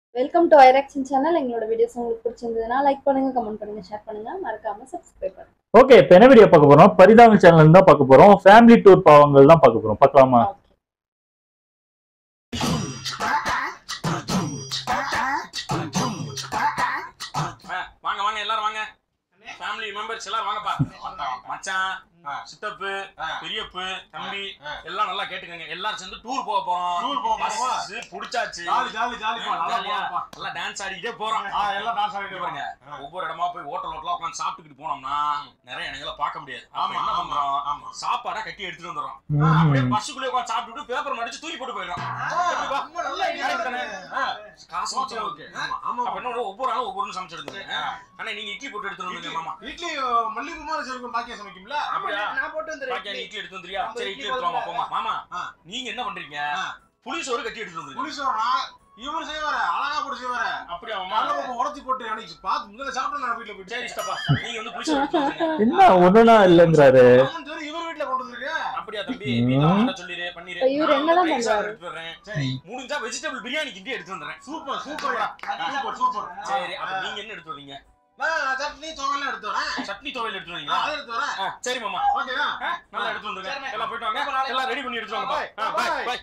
Welcome to ஐராக்ஷன் channel எங்களோட videos உங்களுக்கு பிடிச்சிருந்ததுன்னா லைக் பண்ணுங்க கமெண்ட் பண்ணுங்க ஷேர் பண்ணுங்க மறக்காம சப்ஸ்கிரைப் பண்ணுங்க ஓகே இப்போ என்ன வீடியோ பார்க்க போறோம் பரிதாப சேனல் தான் பார்க்க போறோம் ஃபேமிலி டூர் பாவங்கள் தான் பார்க்க போறோம் பார்க்கலாமா Okay. ஆ, வாங்க வாங்க எல்லாரும் வாங்க ஃபேமிலி மெம்பர்ஸ் எல்லாரும் வாங்கப்பா மச்சான் சித்தப்பு பெரியப்பு தம்பி எல்லாம் நல்லா கேட்டுக்கங்க எல்லாரும் சேர்ந்து டூர் போக போறோம் டூர் போக போறோமா? பஸ் புடிச்சாச்சு ஜாலி ஜாலி ஜாலி பா, நல்லா ஜாலியா போறோம்ப்பா. நல்லா டான்ஸ் ஆடிக்கிட்டே போறோம் ஆ, எல்லாம் dance ஆடிட்டு பாருங்க ஆ. ஒவ்வொரு இடமா போய் ஹோட்டல் ஹோட்டலா உட்காந்து சாப்பிட்டுக்கிட்டு போனோம்னா நிறைய இடங்களை பார்க்க முடியாது அப்ப ஆமா, என்ன ஆமா, பண்றோம் ஆமா. சாப்பாடா கட்டி எடுத்துட்டு வந்துடுறோம் ம். அப்படியே பஸ்ஸுக்குள்ளே உட்காந்து சாப்பிட்டுட்டு பேப்பர் மடிச்சு தூக்கி போட்டு போயிடும் எப்படிப்பா? ரொம்ப நல்ல idea தானே. ஆ, காசு ஓகே, வச்சு ஓகே. ஆமா, ஆமா, அப்ப ஆமா. என்ன ஒவ்வொரு ஆளும் ஒவ்வொரு சமைச்சு எடுத்துருங்க ஆ. ஆனா நீங்க இட்லி போட்டு எடுத்துட்டு வந்துருங்க மாமா இட்லி மல்லிகை மாதிரி செய்வோம் பாக்கியா சமைக்கும்ல அப்படியா நான் போட்டு வந்துடுறேன் பாக்கியா நீ இட்லி. இட்லி எடுத்து வந்துறியா நம்ம சரி இட்லி இட்லி எடுத்து வாங்க போமா மாமா ஆ. நீங்க என்ன பண்றீங்க ஆ. புளி சோறு கட்டி எடுத்து வந்துருங்க புளி சோறா இவரு செய்வாரு அழகா போட்டு செய்வாரு அப்படியா நல்ல மாமா பக்கம் உடச்சி போட்டு அன்னைக்கு பார்த்து முதல்ல சாப்பிட்டு நான் வீட்டுல போயிட்டு சரி இஷ்டப்பா நீங்க வந்து புளி சோறு எடுத்து வந்துருங்க என்ன ஒண்ணுனா இல்லைங்கிறாரு ஆமான்னு சொல்லி இவர் வீட்டுல கொண்டு வந்திருக்கேன் அப்படியா தம்பி ம். வீட்டுல வாங்க சொல்லிரு பண்ணிரு இப்ப இவரு என்னதான் நான் பண்றாரு? எடுத்து வர்றேன் சரி முடிஞ்சா வெஜிடபிள் பிரியாணி கிண்டி எடுத்து வந்துடுறேன் சூப்பர் சூப்பர் சூப்பர் சூப்பர் சரி அப்ப நீங்க என்ன எடுத்து வரீங்க நான் சட்னி துவையெல்லாம் எடுத்து வரேன் சட்னி துவையல் எடுத்து ஆ, வரீங்களா அதை எடுத்து வரேன் ஆ, சரி மாமா ஓகேவா ஆ, நல்லா எடுத்து வந்துருங்க சரிண்ணே. எல்லாம் போயிட்டு வாங்க எல்லாம் ரெடி பண்ணி எடுத்து வாங்க Bye. பாய் Bye. பாய்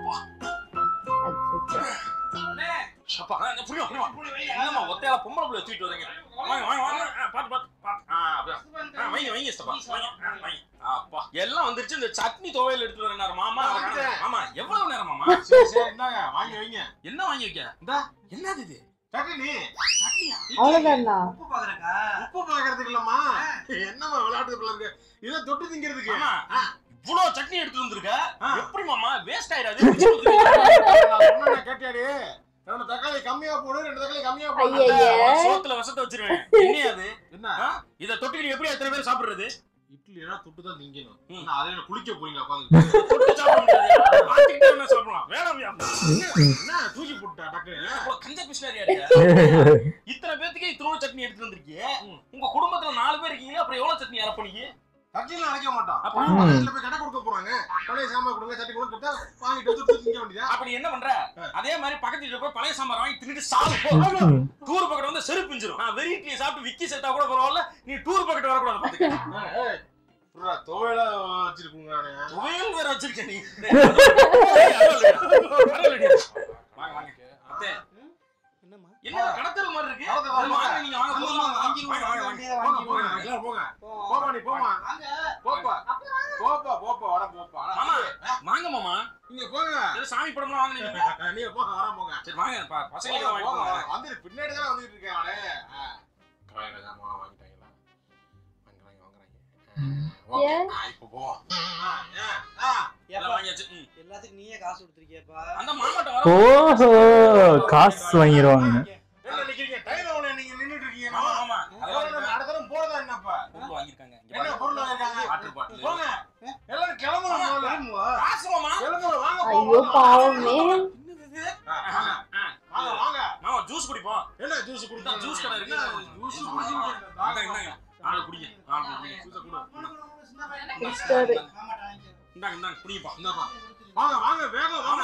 அச்சச்சோ. அப்பா ஆ, புரியுமா புரியுமா என்னம்மா ஒத்தையால பொம்பளை புள்ள தூக்கிட்டு வரீங்க வாங்க வாங்க வாங்க ஆ, பாத்து பாத்து பாத்து. ஆ அப்படியா ஆ, வைங்க வைங்க சித்தப்பா வைங்க ஆ, வைங்க அப்பா எல்லாம் வந்துருச்சு இந்த சட்னி துவையல் எடுத்து வரேன் மாமா ஆ, வந்துட்டேன். ஆமா எவ்வளவு நேரம் மாமா சரி சரி இந்தாங்க வாங்கி வைங்க என்ன வாங்கி வைக்க இந்தா. என்னது இது சட்னி சட்னியா அவ்வளவுதானா உப்பு பாக்குறக்கா உப்பு பாக்குறதுக்கு இல்லம்மா என்னம்மா விளையாட்டுக்குள்ள இருக்கு இதை தொட்டு திங்கிறதுக்கு மாமா ஆ. இவ்வளவு சட்னி எடுத்து வந்திருக்க ஆ. எப்படி மாமா வேஸ்ட் ஆயிடாது நான் சொன்னேனே, கேட்டியாடி ரெண்டு தக்காளி கம்மியா போடு ரெண்டு தக்காளி கம்மியா போடு ஐயையே. சோத்துல விஷத்தை வச்சிருவேன் என்ன அது என்ன ஆ? இத தொட்டுக்கிட்டு எப்படி எத்தனை பேர் சாப்பிடுறது இட்லி எல்லாம் தொட்டு தான் திங்கணும் ம். என்ன, அதுல குளிக்க போறீங்க உட்காந்து தொட்டு சாப்பிட முடியாது பாத்துக்கிட்டே வேணா சாப்பிடலாம் வேணாம் என்ன தூக்கி போட்டா டக்கு அவ்வளவு கஞ்ச பிஸ்னரியா இருக்க இத்தனை பேத்துக்கு இத்தனை சட்னி எடுத்து வந்திருக்கீங்க ம். உங்க குடும்பத்துல நாலு பேர் இருக்கீங்க அப்புறம் எவ்வளவு சட்னி அரைப்பீங்க சட்டிலாம் அரைக்க மாட்டோம் அப்ப அப்புறம் பக்கத்துல போய் கடை கொடுக்க போறாங்க கடையை சாம்பார் கொடுங்க சட்டி கொடுங்க கொடுத்தா வாங்கிட்டு வந்து தொட்டு திங்க வேண்டியதா அப்ப நீ என்ன பண்ற ஆ. அதே மாதிரி பக்கத்து வீட்டுல போய் பழைய சாம்பார் வாங்கி தின்னுட்டு சாவு போ ம். டூர் பக்கெட் வந்து செருப்பு பிஞ்சிரும் நான் வெறி இட்லியை சாப்பிட்டு விக்கி செத்தா கூட பரவாயில்ல நீ டூர் பக்கெட் வரக்கூடாது பாத்துக்க துவையில வச்சிருக்கோங்க நானு துவையல் வேற வச்சிருக்க நீ பரவாயில்லையா? வாங்க வாங்க அத்தை, என்னம்மா என்ன கடத்தல் மாதிரி இருக்கு கடத்தல் மாதிரி வாங்க, நீங்க வாங்க ஆமா, போதுமா? வாங்கிடுவோம், வாங்க, வாங்க, வாங்க. போங்க போங்க எல்லாரும் போங்க போப்பா நீ போமா போப்பா போப்பா போப்பா வர போப்பா வர. மாமா வாங்க மாமா நீங்க போங்க ஏதோ சாமி படம்லாம் வாங்க நீங்க நீங்க போங்க வர போங்க சரி வாங்க ப- பசங்களுக்கு போங்க, வாங்கி போங்க. போங்க. வந்துட்டு பின்னாடி தானே வந்துட்டு இருக்கேன் அவனே ஆ. கடையில சாமான் வாங்கிட்டாங்களா வாங்குறாங்க வாங்குறாங்க ஓகே ஏன்? ஆ, இப்போ போவோம் ஆ, ஆ, ஆ. எல்லாம் வாங்கியாச்சு ம். எல்லாத்துக்கும் நீயே காசு கொடுத்துருக்கியப்பா அந்த மாமாட்ட வர ஓஹோ காசு வாங்கிடுவாங்க என்ன நிக்கிறீங்க டைம்ல நீங்க நின்னுட்டு இருக்கீங்க மாமா மாமா அதெல்லாம் நம்ம அடுத்த தடவை போறதா என்னப்பா பொருள் வாங்கிருக்காங்க இங்க என்ன பாருங்க. பொருள் வாங்கிருக்காங்க வாட்டர் பாட்டில் போங்க எல்லாரும் கிளம்பணும் முதல்ல. காசு மாமா கிளம்பணும் வாங்க ஐயோ போவோம் பாவமே ஆ, வாங்க வாங்க வாங்க மாமா ஜூஸ் குடிப்போம் என்ன ஜூஸ் குடிச்சா ஜூஸ் கடை இருக்கு. ஜூஸ் இந்தாங்க, இந்தாங்க. நாலு குடிங்க நாலு குடிங்க ஜூஸ் கொடு குடிச்சிட்டாரு. இந்தாங்க இந்தாங்க குடிப்பா இந்தாப்பா வாங்க வாங்க வேகம் வாங்க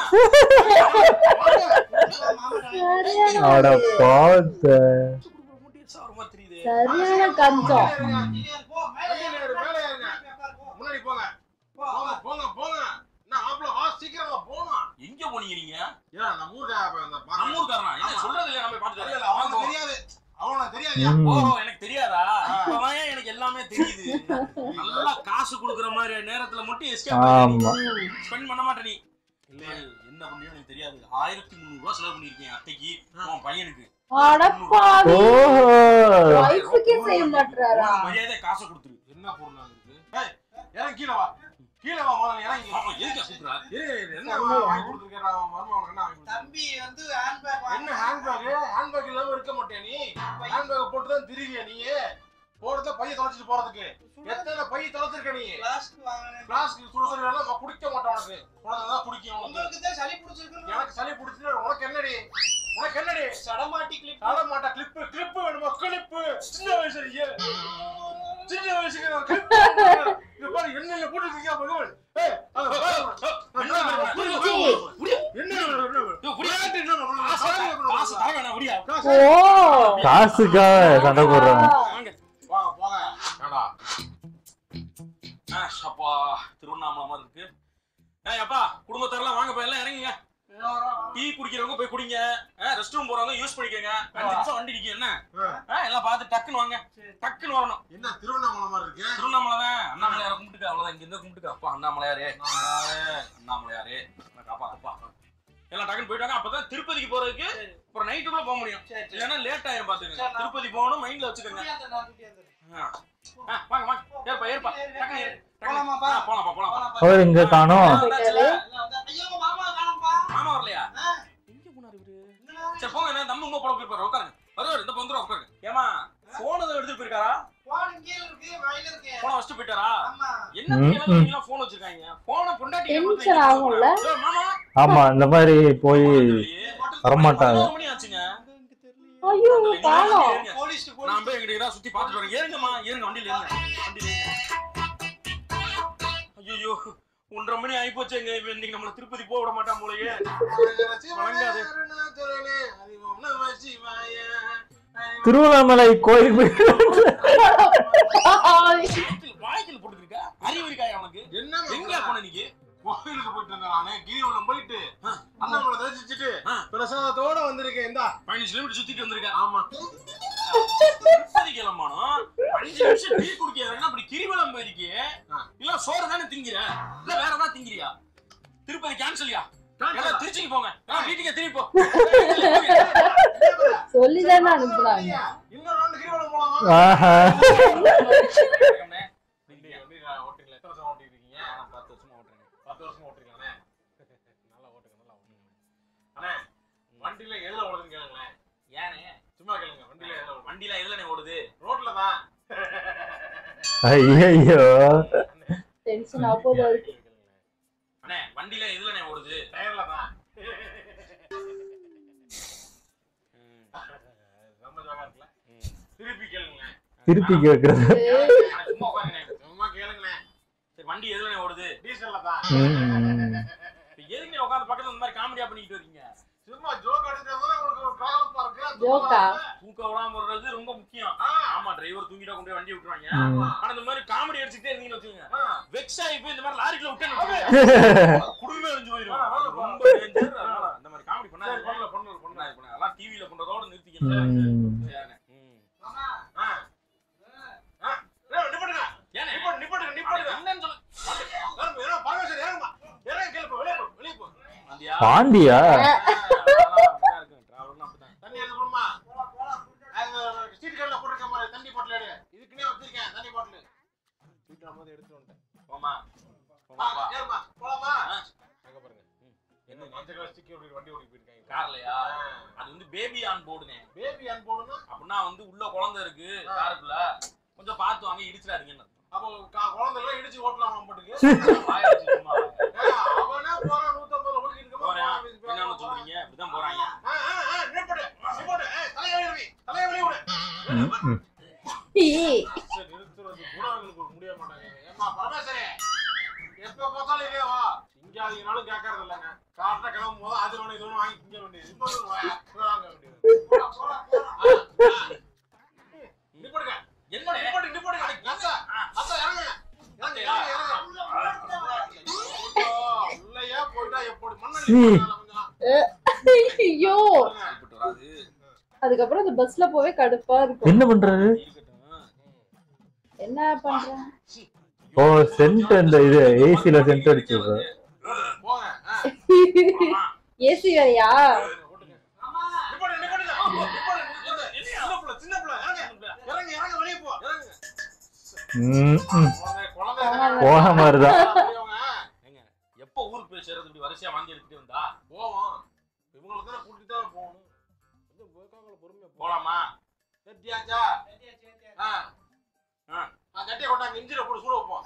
சரியான அட ஆளு. பாத்த சாரமா தெரியுது சரியான கஞ்சம் வண்டியில ஏறு, மேலே ஏறுங்க. முன்னாடி போங்க போங்க போங்க போங்க நான் மாப்பிள வா சீக்கிரமா போணும் எங்க போனீங்க நீங்க ஏன் நம்ம ஊர்ல அப்ப அந்த பா- நம்ம ஊர்க்காரனா என்ன ஆமா. சொல்றது இல்லையா நம்ம இல்ல, பாத்து இல்ல, அவனுக்கு தெரியாது அவனுக்கு தெரியாது ம். ஓ எனக்கு தெரியாதா இப்பதான் ஏன் எனக்கு எல்லாமே தெரியுது நல்லா காசு குடுக்குற மாதிரி நேரத்துல மட்டும் எஸ்கேப் ஆமா ஸ்பெண்ட் பண்ண மாட்டே நீ இல்ல என்ன பண்ணியோ எனக்கு தெரியாது ஆயிரத்தி முந்நூறு ரூபாய் செலவு பண்ணிருக்கேன் அத்தைக்கு உன் பையனுக்கு அடப்பாவி ஓஹோ வைஃபுக்கே செய்ய மாட்டாரா ஒரு மரியாதை காசு கொடுத்துரு என்ன பொருள் அது இருக்கு ஏய், இறங்கி கீழே வா கீழே வா முதல்ல இறங்கி அவன் எதுக்கு கூப்பிடுறா இரு, இரு, என்ன வா- வாங்கி கொடுத்துருக்கேன் நான் மருமகனுக்கு என்ன வாங்கி கொடுத்துருக்கேன்? தம்பி வந்து ஹேண்ட்பேக் என்ன ஹேண்ட்பேக் ஹேண்ட்பேக் இல்லாம இருக்க மாட்டியா நீ ஹேண்ட்பேக் போட்டு தான் திரிவியா நீ போறத பைய தொலைச்சிட்டு போறதுக்கு எத்தனை பைய தொலைச்சிருக்க நீ பிளாஸ்டிக் வாங்கினேன் கிளாஸ்க்கு சுட சுட வேணா நான் குடிக்க மாட்டேன் உனக்கு உனக்கு தான் குடிக்கும் உனக்கு உங்களுக்கு தான் சளி பிடிச்சிருக்கு எனக்கு சளி பிடிச்சிட்டு உனக்கு என்னடி உனக்கு என்னடி சடமாட்டி கிளிப் சாட மாட்டா கிளிப்பு கிளிப்பு வேணுமா கிளிப்பு சின்ன வயசு நீ சின்ன வயசுக்கு நான் கிளிப்பு இந்த பாரு எண்ணெயில போட்டு இருக்கீங்க பகவான் ஏய் அத பாரு. என்ன புரியுது. என்ன புரியுது. விளையாட்டு என்ன காசை- காசை காசு தர வேணாம் முடியா ஓ காசுக்காக சண்டை போடுறாங்க வாங்க போங்க போங்க ஏடா ஆ, அப்பா திருவண்ணாமலை மாதிரி இருக்கு ஏய் அப்பா குடும்பத்தாரெல்லாம் வாங்கப்பா எல்லாம் இறங்குங்க டீ குடிக்கிறவங்க போய் குடிங்க ரெஸ்ட் ரூம் போறவங்க யூஸ் பண்ணிக்கோங்க அஞ்சு நிமிஷம் வண்டி நிக்கும் என்ன ஆ, எல்லாம் பார்த்து டக்குன்னு வாங்க டக்குன்னு வரணும் என்ன திருவண்ணாமலை மாதிரி இருக்கு திருவண்ணாமலை தான் அண்ணாமலையார கும்பிட்டுக்க அவ்வளவுதான் இங்க இருந்து கும்பிட்டுக்க அப்பா அண்ணாமலையாரே அண்ணாமலையாரே, அண்ணாமலையாரே நான் காப்பாத்துப்பா எல்லாம் டக்குன்னு போயிட்டாங்க அப்பதான் திருப்பதிக்கு போறதுக்கு அப்புறம் நைட்டுக்குள்ள போக முடியும் இல்லைன்னா லேட் ஆயிரும் பாத்துக்கங்க திருப்பதி போகணும் மைண்ட்ல வச்சுக்கோங்க ஆ. ஆ, வாங்க வாங்க ஏற்பா ஏற்பா டக்குன்னு ஏறு. டக்குன்னு. போலாமாப்பா? ஆ, போலாம்ப்பா போலாம்ப்பா அவர் இங்க காணோம் போயிட்டாரு. ஐயோ மாமா காணோம்ப்பா மாமா வரலையா எங்க போனாரு இவரு சரி போங்க என்ன தம்மு உங்க போட போயிருப்பாரு உட்காருங்க வருவாரு இந்த பந்துரும் உட்காருங்க ஏமா போன் எதுவும் எடுத்துட்டு போயிருக்காரா போன் இங்கே இருக்கு வயல இருக்கு போன வச்சுட்டு போயிட்டாரா ஆமா என்ன ம், நீங்க எல்லாம் போன் வச்சிருக்காங்க போன பொண்டாட்டி Tension ஆகும்ல? மாமா ஆமா இந்த மாதிரி போய் வரமாட்டாங்க பதினோரு மணி ஆச்சுங்க ஐயோ காணோம் ஏறுங்க. போலீஸ் நான் போய் எங்கிட்ட சுத்தி பாத்துட்டு வரேன் ஏறுங்கம்மா ஏறுங்க வண்டியில ஏறுங்க வண்டியில ஐயோ ஒன்றரை மணி ஆகி போச்சு எங்க இவன் இன்னைக்கு நம்மள திருப்பதி போக விட மாட்டான் போலயே வணங்காது. திருவண்ணாமலை கோயில் போய் வாய்க்கில் வாய்க்கில் போட்டுருக்க அறிவு இருக்காயா அவனுக்கு என்ன எங்க போன இன்னைக்கு கோயிலுக்கு போயிட்டு இருந்தானே கிரிவலம் போயிட்டு ஆ. அண்ணாமலை தரிசிச்சுட்டு ஆ. பிரசாதத்தோட வந்திருக்கேன் இந்தா பதினஞ்சு கிலோமீட்டர் சுத்திட்டு வந்திருக்க ஆமா திருப்பதி கிளம்பானோ அஞ்சு நிமிஷம் டீ குடிக்கிறதுனா அப்படி கிரிவலம் போயிருக்கியே ஆ. இல்ல சோறு தானே திங்கிற இல்ல வேற ஏதாவது திங்கிறியா திருப்பதி கேன்சல்யா எல்லாம் திருச்சிக்கு போங்க எல்லாம் வீட்டுக்கே திரும்பி போ சொல்லிதானே அனுப்புனாங்க இன்னொரு ரெண்டு கிரிவலம் போலாம் ஆஹா ஓட்டுங்களா எத்தனை வருஷம் ஓட்டிட்டு இருக்கீங்க பத்து வருஷமா ஓட்டுறேன் பத்து வருஷம் ஓட்டுறீங்களாண்ணே நல்லா ஓட்டுங்க நல்லா ஓட்டுங்க அண்ணே வண்டியில எதுல ஓடுதுன்னு கேளுங்களேன் ஏனே சும்மா கேளுங்க வண்டியில எதுல ஓடுது வண்டியில எதுல ஓடுது ரோட்ல தான் ஐயோ டென்ஷன் ஆப்போதா இருக்கு அண்ணே வண்டியில எதுல ஓடுது டயர்ல தான் ரொம்ப ஜோகா இருக்குல்ல திருப்பி கேளுங்களேன் திருப்பி கேக்குறது அண்ணே, சும்மா உட்காருங்க சும்மா கேளுங்களேன் சரி வண்டி எதுல ஓடுது டீசல்ல தான் ம். இப்ப எதுக்கு நீ உட்காந்து பக்கத்துல இந்த மாதிரி காமெடியா பண்ணிட்டு இருக்கீங்க சும்மா ஜோக் அடிச்சா உங்களுக்கு ஒரு கலகலப்பா இருக்கு ஜோக்கா? தூக்க விடாம வர்றது ரொம்ப முக்கியம் ஆ, ஆமா டிரைவர் தூங்கிட்டா கொண்டு போய் வண்டி விட்டுருவாங்க ம். ஆனா இந்த மாதிரி காமெடி அடிச்சுட்டே இருந்தீங்கன்னு வச்சுக்கோங்க ஆ. வெக்ஸ் ஆகி போய் இந்த மாதிரி லாரிக்குள்ள விட்டு குடும்பமே அழிஞ்சு போயிடும் ஆ, ஆ, ரொம்ப danger. அதனால இந்த மாதிரி காமெடி சரி, பண்ணாதீங்க பண்ணல, பண்ணல, பண்ணல. பண்ணாதீங்க, பண்ணாதீங்க. அதெல்லாம் டிவில பண்றதோட நிறுத்திக்கங்க ம். சரிண்ணே. ம். மாமா ஆ. ஆ. ஏய், நிப்பாட்டுங்க. ஏண்ணே? நிப்பாட்டு, நிப்பாட்டுங்க, நிப்பாட்டுங்க. என்னன்னு சொல்லு. ஏறுங்க, ஏறுங்க, பரமேஸ்வரன், ஏறுங்கம்மா. ஏறுங்க, கீழே போ, வெளியே போ, வெளியே போ. வந்தியா? பாண்டியா அதெல்லாம் அப்படிதான் இருக்கும். travelனா அப்படிதான். தண்ணி எடுத்து கொடும்மா. அது ஸ்ட்ரீட் கார்டுல போட்டிருக்க மாதிரி தண்ணி பாட்டில் எடு. இதுக்குன்னே வச்சிருக்கேன், தண்ணி பாட்டில். வீட்டுல வரும்போது எடுத்துட்டு வந்துட்டேன். போம்மா. ஆ, போம்மாப்பா. ஏறும்மா, போலாமா? ஆ. அங்க பாருங்க. என்ன மஞ்சள் கலர் sticker ஒட்டி வண்டி ஓட்டிட்டு போயிருக்காங்க. கார்லயா ஆ. அது வந்து பேபி ஆன் போர்டுனே பேபி அன் போடுன்னா, அப்படின்னா வந்து உள்ள குழந்தை இருக்கு காருக்குள்ள கொஞ்சம் பார்த்து வாங்க இடிச்சிடாதீங்கன்னு அப்போ க- குழந்தை எல்லாம் இடிச்சு ஓட்டலாமா பாட்டுக்கு? வாயை வச்சு சும்மா ஏங்க, அவனே போறான், 150 ஓட்டிட்டு இருக்கமா, போறேன் போறான், வீட்டுக்கு என்னன்னு போறான். சொல்றீங்க இப்படிதான் போறாங்க ஆ, ஆ, ஆ, நிப்பாட்டு, நிப்பாட்டு. ஏய், தலையை வெளியே வை, தலையை வெளியே விடு. ம், ம். ஏய், சரி, நிறுத்துறது கூட அவங்களுக்கு முடிய மாட்டாங்க. ஏம்மா, பரமேஸ்வரி, எப்ப பார்த்தாலும் இதே வா. திங்காதீங்கனாலும் கேட்கறது இல்லைங்க. காலைல கிளம்பும் போது அது வேணும், இது வேணும் வாங்கி திங்க வேண்டியது. இப்போ வந்து வா, இதை வாங்க வேண்டியது. போடா, போடா, போடா. ஆ, ஆ. நிப்பாட்டுங்க. என்ன நிப்பாட்டு, நிப்பாட்டுங்க. அத்தா, அத்தா, இறங்குங்க. இறங்கு, இறங்கு, இறங்கு. ஐயோ, உள்ளேயே போயிட்டா எப்படி மண்ணள்ளி சீ. போட்டாலும் கொஞ்சம் ஐயோ இப்படி வராது அதுக்கப்புறம் அந்த பஸ்ல போவே கடுப்பா இருக்கும் என்ன பண்றாரு இருக்கட்டும் என்ன பண்றேன் ஓ சென்ட் அந்த இது ஏசில சென்ட் அடிச்சிடுறாரு போங்க. ஆ, போலாமா? ஏசி வேறையா ஓட்டுங்க. நிப்பாட்டு, நிப்பாட்டுங்க. நிப்பாட்டு, நிப்பாட்டு. சின்ன பிள்ளை, சின்ன பிள்ளை, இறங்கு. இறங்கு, இறங்கு, வெளியே போ. இறங்கு. ம், ம். குழந்தை, குழந்தை ஆமாங்க. போன மாதிரிதான் பெரியவங்க, ஏங்க எப்போ ஊருக்கு போய் சேர்றது இப்படி வரிசையா வாந்தி எடுத்துட்டு வந்தா போவோம். இவங்களை தானே கூட்டிட்டு தான் போகணும். கொஞ்சம் போக்காங்கள பொறுமையா போ. போலாமா கட்டியாச்சா? ஆ. ஆ. ஆ, கட்டியை கொண்டாங்க, இன்ஜினை போட்டு சூட வைப்போம்.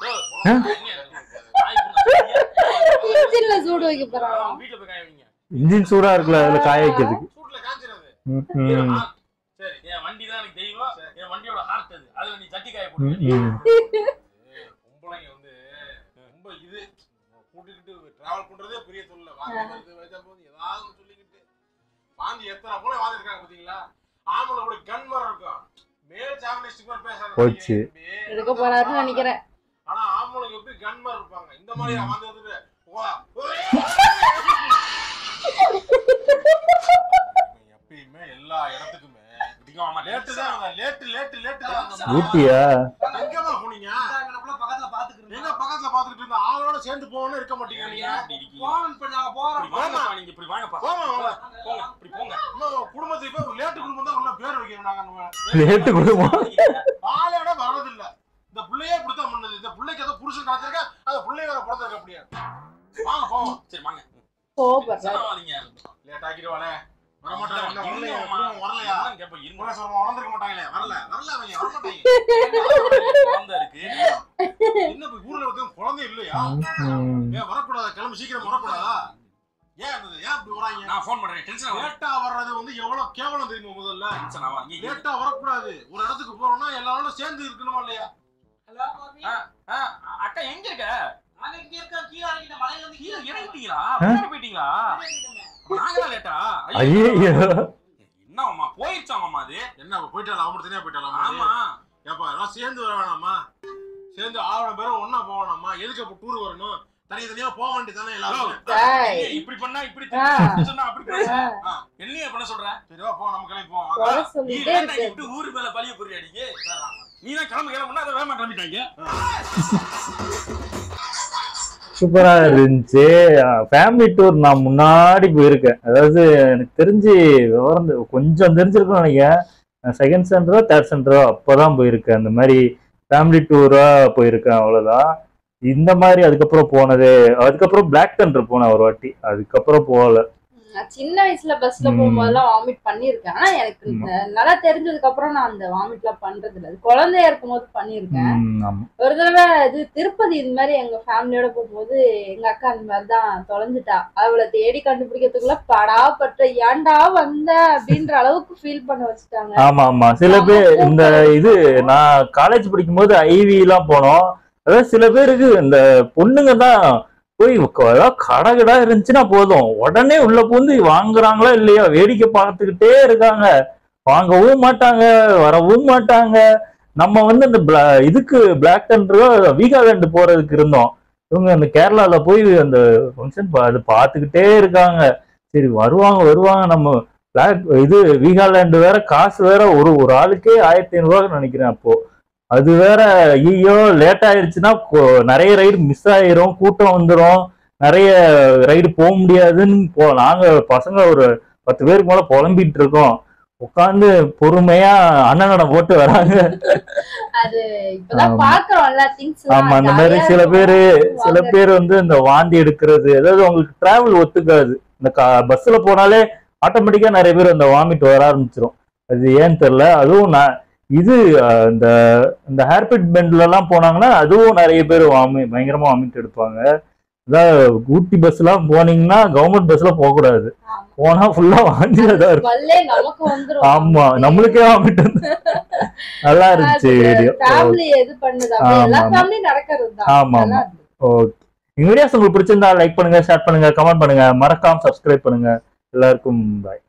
இன்ஜின்ல சூடு வைக்க போறாங்க வீட்டுல போய் காய வைங்க இன்ஜின் சூடா இருக்குல்ல அதுல காய வைக்கிறதுக்கு சூட்டுல காய்ச்சிடாது. ம், ம். சரி. என் வண்டி தான் எனக்கு தெய்வம் என் வண்டியோட ஹார்ட் அது அதுல நீ சட்டி காய ம், போடுங்க ம். ஏய், பொம்பளைங்க வந்து ரொம்ப இது கூட்டிக்கிட்டு டிராவல் பண்றதே பெரிய தொல்லை வாந்தி வருது வச்சா போது ஏதாவது ஒண்ணு சொல்லிக்கிட்டு வாந்தி எத்த எத்தனை பூனை வாழ்ந்துருக்காங்க பாத்தீங்களா ஆம்பளை கூட கன் மாதிரி இருக்கும் மேல் சாமினிஸ்டிக் மாதிரி பேசுறாங்க போச்சு. எடுக்க போறாருன்னு நினைக்கிறேன் ஆனா ஆம்பளைங்க எப்படி கன் மாதிரி இருப்பாங்க இந்த மாதிரி வந்து வந்துட்டு வா, ஒரே எப்பயுமே எல்லா இடத்துக்குமே லேட்டு தான் லேட்டு லேட்டு லேட்டு தான் ஊட்டியா எங்கம்மா போனீங்க பக்கத்துல பாத்துக்கிறேன் எங்க பக்கத்துல பாத்துக்கிட்டு இருந்த ஆளோட சேர்ந்து போகணும்னு இருக்க மாட்டீங்க நீங்க போன் இப்ப நாங்க போறோம் போமா வாங்க. அம்மா, குடும்பத்துக்கு போய் லேட்டு குடும்பம் தான் உள்ள பேர் வைக்கிறோம் நாங்க நம்ம. லேட்டு குடும்பம் ஆளோட வர்றதில்ல இந்த பிள்ளையே இப்படித்தான் பண்ணுது இந்த பிள்ளைக்கு ஏதோ புருஷன் காத்திருக்க அந்த பிள்ளை வேற பிறந்திருக்க அப்படியே வாங்க போவோம் கோவப்படுறாரு லேட் ஆக்கிடுவாளே வர மாட்டாங்க இன்னும் வரலையா குடும்பம் வரலையா முரேஸ்வரமா வளர்ந்துருக்க மாட்டாங்களே வரல வரல அவங்க வர மாட்டாங்க என்ன இப்ப ஊர்ல வந்து குழந்தை இல்லையா ம். ஏன் வரக்கூடாதா கிளம்பி சீக்கிரம் வரக்கூடாதா ஏன் இருந்தது ஏன் இப்படி வராங்க லேட்டா வர்றது வந்து எவ்வளவு கேவலம் தெரியுமா முதல்ல லேட்டா வரக்கூடாது ஒரு இடத்துக்கு போறோம்னா எல்லாரோட சேர்ந்து இருக்கணுமா இல்லையா ஹலோ மாமி அக்கா எங்க இருக்க நாங்க இங்க இருக்கோம் கீழ இறங்கிட்ட மலையில இருந்து கீழே கீழ இறங்கிட்டீங்களா முன்னாடி போயிட்டீங்களா இறங்கிட்டோமே. நாங்களா லேட்டா ஐயோ என்ன அம்மா போயிருச்சாமா அது என்ன அப்ப போயிட்டாளா அவங்க தனியா போயிட்டாளா ஆமா ஏப்பா எல்லாம் சேர்ந்து வர வேணாமா சேர்ந்து ஆவண பேரும் ஒண்ணா போக வேணாமா எதுக்கு அப்ப டூர் வரணும் தனித்தனியா போக வேண்டியதானே எல்லாரும் டேய். ஏய், இப்படி பண்ணா இப்படி ஆ. இப்படி சொன்னா அப்படி பண்ண ஆ, என்னைய பண்ண சொல்ற சரி வா போ நம்ம கிளம்பி போவோம் குறை நீ சொல்லிட்டே வேண்டாம் இருக்கு இப்படி ஊரு மேல பழிய புரிய அடிக்கு நீ தான் கிளம்பு கிளம்புனா அதை வேகமா கிளம்பிட்டாங்க சூப்பரா இருந்துச்சு ஃபேமிலி டூர் நான் முன்னாடி போயிருக்கேன் அதாவது எனக்கு தெரிஞ்சு விவரம் தெ- கொஞ்சம் தெரிஞ்சிருக்கும்னு நினைக்கிறேன் செகண்ட் சென்டரோ தேர்ட் சென்டரோ அப்போதான் போயிருக்கேன் அந்த மாதிரி ஃபேமிலி டூரா போயிருக்கேன் அவ்வளவுதான் இந்த மாதிரி அதுக்கப்புறம் போனது அதுக்கப்புறம் பிளாக் தண்டர் போனேன் ஒரு வாட்டி அதுக்கப்புறம் போகல நான் சின்ன வயசுல பஸ்ல ம். போகும்போதெல்லாம் வாமிட் பண்ணிருக்கேன் ஆனா எனக்கு இந்த நல்லா தெரிஞ்சதுக்கு அப்புறம் நான் அந்த வாமிட் எல்லாம் பண்றது இல்ல அது குழந்தையா இருக்கும்போது பண்ணிருக்கேன் ம், ஆமா ஒரு தடவை இது திருப்பதி இது மாதிரி எங்க ஃபேமிலியோட போகும்போது எங்க அக்கா அந்த மாதிரி தான் தொலைஞ்சிட்டா அவளை தேடி கண்டுபிடிக்கிறதுக்குள்ள படாப்பட்ட ஏன்டா வந்த அப்படின்ற அளவுக்கு ஃபீல் பண்ண வச்சுட்டாங்க ஆமா ஆமா சில பேர் இந்த இது நான் காலேஜ் படிக்கும்போது ஐவி எல்லாம் போனோம் அதாவது சில பேருக்கு இந்த பொண்ணுங்க தான் போய் க- ஏதாவது கடை கடை இருந்துச்சுன்னா போதும் உடனே உள்ள பூந்து வாங்குறாங்களா இல்லையா வேடிக்கை பார்த்துக்கிட்டே இருக்காங்க வாங்கவும் மாட்டாங்க வரவும் மாட்டாங்க நம்ம வந்து இந்த bla- இதுக்கு பிளாக் தண்டர் வீகாலேண்டு போறதுக்கு இருந்தோம் இவங்க அந்த கேரளால போய் அந்த ஃபங்க்ஷன் அது பார்த்துக்கிட்டே இருக்காங்க சரி வருவாங்க வருவாங்க நம்ம பிளாக் இது வீகாலேண்டு வேற காசு வேற ஒரு ஒரு ஆளுக்கே ஆயிரத்தி ஐநூறுரூவா நினைக்கிறேன் அப்போ அது வேற ஐயோ லேட் ஆயிருச்சுன்னா கொ- நிறைய ரைடு மிஸ் ஆயிரும் கூட்டம் வந்துரும் நிறைய ரைடு போக முடியாதுன்னு போ நாங்க பசங்க ஒரு பத்து பேருக்கு மேல புலம்பிட்டு இருக்கோம் உட்காந்து பொறுமையா அண்ணனடம் போட்டு வராங்க அது இப்பதான் ஆமா. பாக்குறோம்ல திங்ஸ் ஆமா அந்த மாதிரி சில பேரு சில பேர் வந்து இந்த வாந்தி எடுக்கிறது அதாவது உங்களுக்கு டிராவல் ஒத்துக்காது இந்த பஸ்ல போனாலே ஆட்டோமேட்டிக்கா நிறைய பேர் அந்த வாமிட் வர ஆரம்பிச்சிரும் அது ஏன்னு தெரியல அதுவும் நான் இது அஹ், இந்த இந்த ஹேர்பிட் பெண்ட்ல எல்லாம் போனாங்கன்னா அதுவும் நிறைய பேர் வாமி பயங்கரமா வாமிட் எடுப்பாங்க அதாவது ஊட்டி பஸ் எல்லாம் போனீங்கன்னா கவர்மெண்ட் பஸ்ல போக கூடாது போனா ஃபுல்லா வாந்தியா தான் இருக்கும் வல்லே நமக்கு வந்துரும் ஆமா நம்மளுக்கே வாமிட் வந்து நல்லா இருந்துச்சு வீடியோ ஃபேமிலி எது பண்ணுது அப்படி எல்லா ஆமா. ஃபேமிலி நடக்கிறது தான் ஆமா ஆமா ஓகே இந்த வீடியோஸ் உங்களுக்கு பிடிச்சிருந்தா லைக் பண்ணுங்க ஷேர் பண்ணுங்க கமெண்ட் பண்ணுங்க மறக்காம சப்ஸ்கிரைப் பண்ணுங்க எல்லாருக்கும் பாய்